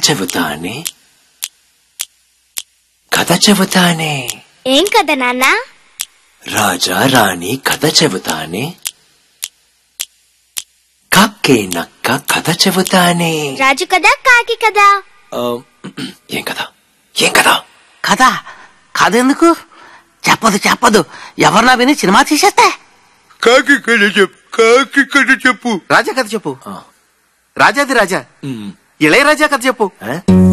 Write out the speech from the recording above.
చెబుతానే కథ చెబుతానే ఏం కదా నాన్న రాజా రాణి కథ చెబుతానే కక్కే నక్క కథ చెబుతానే రాజు కదా కాకి కదా ఆ, ఏం కదా ఏం కదా కథ కథ ఎందుకు చెప్పదు చెప్పదు ఎవరన్నా విని సినిమా తీసేస్తే కాకి కథ చెప్పు కాకి కథ చెప్పు రాజా కథ చెప్పు ఆ. రాజాది రాజా ఉమ్. ఇళయరాజా కథ చెప్పు ఆ?